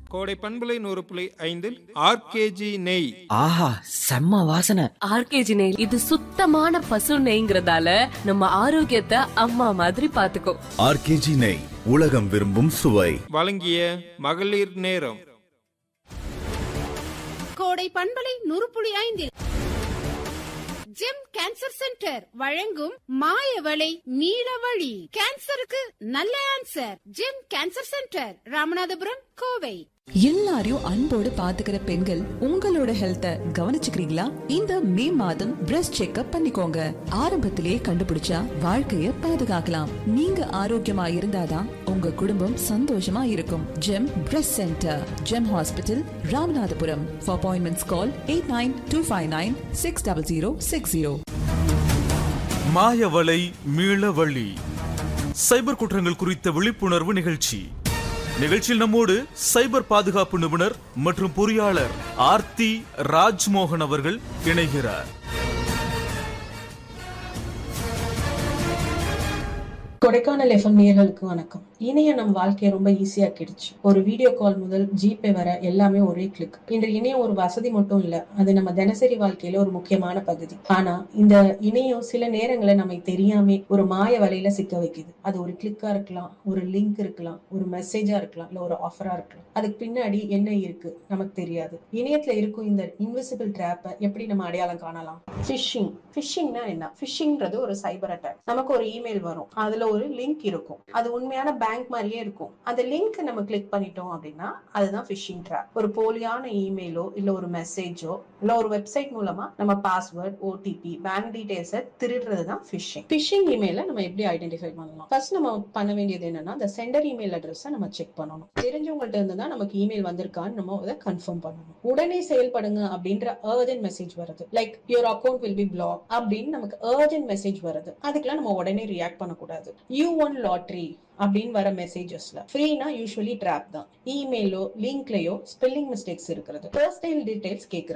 கோடை பண்பலை நூறு புள்ளி ஐந்தில் ஆர்கேஜி நெய் ஆஹா செம்ம வாசனை ஆர்கேஜி நெய் இது சுத்தமான பசு நெய்ங்கிறதால நம்ம ஆரோக்கியத்தை அம்மா மாதிரி பாத்துக்கோ ஆர்கேஜி நெய் உலகம் விரும்பும் சுவை வழங்கிய மகளிர் நேரம் கோடை பண்பலை நூறு ஐந்தில் ஜெம் கேன்சர் சென்டர் வழங்கும் மாயவளை நீலவழி கேன்சருக்கு நல்ல answer GEM cancer centre Ramanathapuram Kovai எல்லாரையும் அன்போடு பாத்துக்கிற பெண்கள் உங்களோட ஹெல்த்த கவனிச்சுக்கிறீங்களா இந்த மே மாதம் பிரஸ்ட் செக்அப் பண்ணிக்கோங்க ஆரம்பத்திலேயே கண்டுபிடிச்சா வாழ்க்கைய பாதுகாக்கலாம் நீங்க ஆரோக்கியமா இருந்தாதான் உங்க குடும்பம் சந்தோஷமா இருக்கும் GEM breast centre GEM hospital Ramanathapuram for appointments call eight nine two five nine six double zero six zero மாயவலை மீளவழி சைபர் குற்றங்கள் குறித்த விழிப்புணர்வு நிகழ்ச்சி நிகழ்ச்சியில் நம்மோடு சைபர் பாதுகாப்பு நிபுணர் மற்றும் பொறியாளர் ஆர்த்தி ராஜ்மோகன் அவர்கள் இணைகிறார் கொடைக்கானல் எஃப்எம் நேயர்களுக்கு வணக்கம் இணையம் நம் வாழ்க்கையை ரொம்ப ஈஸியாக்கிடுச்சு ஒரு வீடியோ கால் முதல் ஜிபே வர எல்லாமே ஒரே கிளிக் இன்று இணையம் ஒரு வசதி மட்டும் இல்ல அது நம்ம தினசரி வாழ்க்கையில ஒரு முக்கியமான பகுதி ஆனா இந்த இணையம் சில நேரங்களை நம்மை தெரியாம ஒரு மாய வலையில சிக்க வைக்குது அது ஒரு கிளிக்கா இருக்கலாம் ஒரு லிங்க் இருக்கலாம் ஒரு மெசேஜா இருக்கலாம் இல்ல ஒரு ஆஃபரா இருக்கலாம் அதுக்கு பின்னாடி என்ன இருக்கு நமக்கு தெரியாது இணையத்துல இருக்கும் இந்த இன்விசிபிள் ட்ராப்பை எப்படி நம்ம அடையாளம் காணலாம் ஃபிஷிங் ஃபிஷிங்னா என்ன ஃபிஷிங்ன்றது ஒரு சைபர் அட்டாக் நமக்கு ஒரு இமெயில் வரும் அதுல ஒரு லிங்க் இருக்கும் அது உண்மையான பேங்க் மாதிரியே இருக்கும் அந்த லிங்க் நம்ம கிளிக் பண்ணிட்டோம் அப்படின்னா அதுதான் ஃபிஷிங் ட்ராப் ஒரு போலியான இமெயிலோ இல்ல ஒரு மெசேஜோ இல்ல ஒரு வெப்சைட் மூலமா நம்ம பாஸ்வேர்ட் ஓடிபி பேங்க் டீடைல்ஸை திருடுறது தான் ஃபிஷிங் ஃபிஷிங் இமெயில நம்ம எப்படி ஐடென்டிஃபை பண்ணலாம் ஃபர்ஸ்ட் நம்ம பண்ண வேண்டியது என்னன்னா அந்த சென்டர் இமெயில் அட்ரஸை நம்ம செக் பண்ணணும் தெரிஞ்சவங்கள்ட்ட இருந்து தான் நமக்கு இமெயில் வந்திருக்கான்னு நம்ம அதை கன்ஃபார்ம் பண்ணணும் உடனே செயல்படுங்க அப்படின்ற அர்ஜென்ட் மெசேஜ் வருது like your account will be block அப்படின்னு நமக்கு அர்ஜென்ட் மெசேஜ் வருது அதுக்கெல்லாம் நம்ம உடனே ரியாக்ட் பண்ணக்கூடாது யூ ஒன் லாட்ரி அப்படின்னு வர மெசேஜஸ்ல ஃப்ரீனா யூஸ்வலி ட்ராப் தான் இமெயிலோ லிங்க்லயோ ஸ்பெல்லிங் மிஸ்டேக்ஸ் இருக்கிறது பர்சனல் டீடைல்ஸ் கேட்கறது